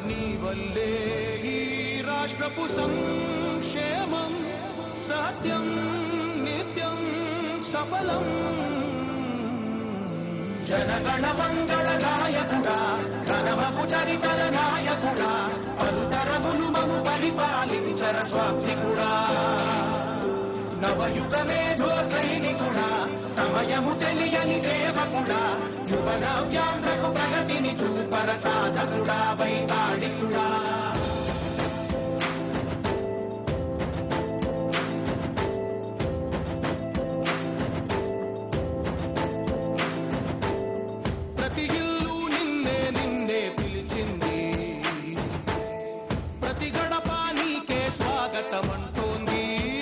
నీ వల్లే ఈ రాష్ట్రపు సంక్షేమం సత్యం నిత్యం సఫలం జనగణ మంగళ నాయకుడా ఘనమపు చరితల నాయకుడా పలుతరములు మము పరిపాలించర స్వామికుడా నవయుగ మేధో సైనికుడా సమయము తెలియని సేవకుడా యువన వ్యాంధ్రకు ప్రగతిని చూపర సాధకుడా వైతాళికుడా ప్రతి ఇల్లు నిన్నే నిన్నే పిలిచింది ప్రతి గడప నీకే స్వాగతమంటోంది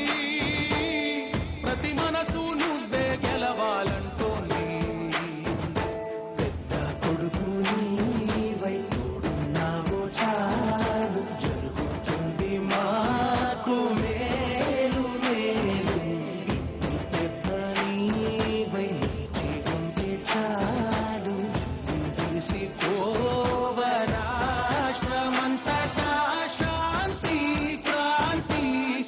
ప్రతి మనసు నువ్వే గెలవాలంటోంది పెద్ద కొడుకు నీవై తోడున్నావు చాలు జరుగుతుంది మాకు మేలు మేలు ఈ పెద్ద నీవై నిలిచి ఉంటే చాలు తెలిసిపోవ రాష్ట్రమంతటా శాంతి క్రాంతి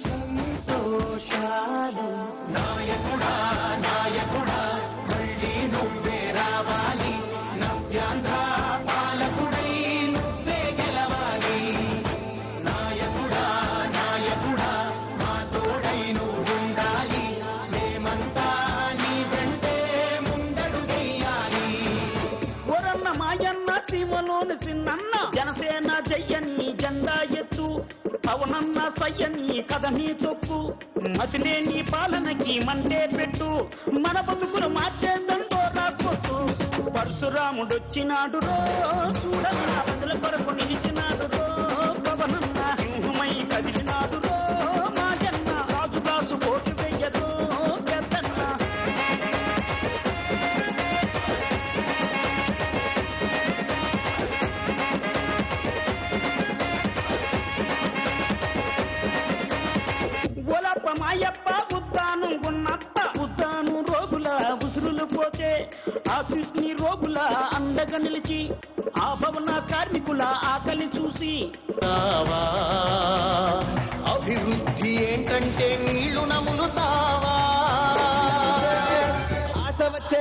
సంతోషాలు నాయకుడా నాయకుడా మళ్ళీ నువ్వే రావాలి నవ్యాంధ్ర పాలకుడై నువ్వే గెలవాలి నాయకుడా నాయకుడా మా తోడై నువ్వు ఉండాలి మేమంతా నీ వెంటే ముందడుగెయ్యాలి ఓరన్న మాయన్న సీమలోని సిన్నన్న జనసేన జయ్యని జెండా ఎత్తు పవనన్న సయ్యని కథని తొక్కు మసిలేని పాలనకి మండే పెట్టు మన బతుకులు మార్చేద్దంతో రాకొట్టు పరశురాముడొచ్చినాడు రో చూడన్న ప్రజల కొరకు నిలిచినాడు రో పవనన్న సింహమై కదిలినాడు రో మాయన్న రాజుదాసు కోటి వెయ్యదో పెద్దన్న గోలప్ప మాయప్ప ఉద్దానం ఉన్నప్ప ఉద్దాను రోగుల ఉసురులు పోతే ఆఫీస్ని రోగుల అండగా నిలిచి ఆ భవన కార్మికుల ఆకలి చూసి తావా అభివృద్ధి ఏంటంటే నీళ్లు నములుతావా ఆశ వచ్చే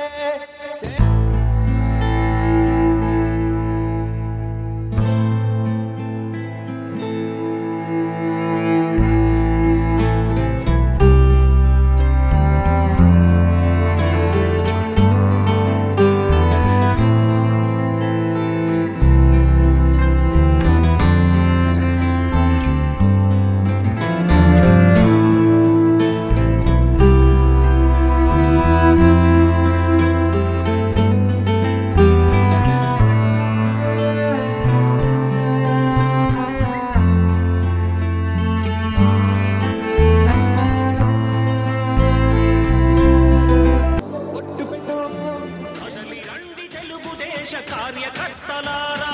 కదలి రండి తెలుగుదేశ కార్యకర్తలారా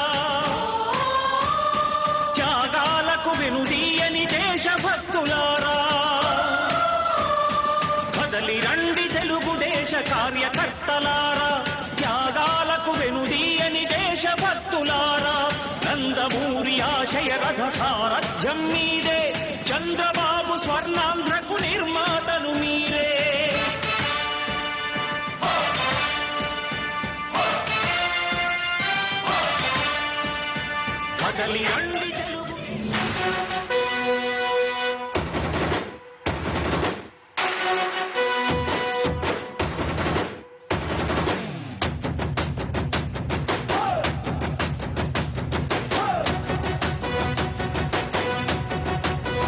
త్యాగాలకు వెనుదీయని దేశభక్తులారా కదలి రండి తెలుగుదేశ కార్యకర్తలారా త్యాగాలకు వెనుదీయని దేశభక్తులారా నందమూరి ఆశయ రథ సారథ్యం మీదే చంద్రబాబు స్వర్ణాంధ్రకు నిర్మాతలు మీరే కదలి రండి తెలుగు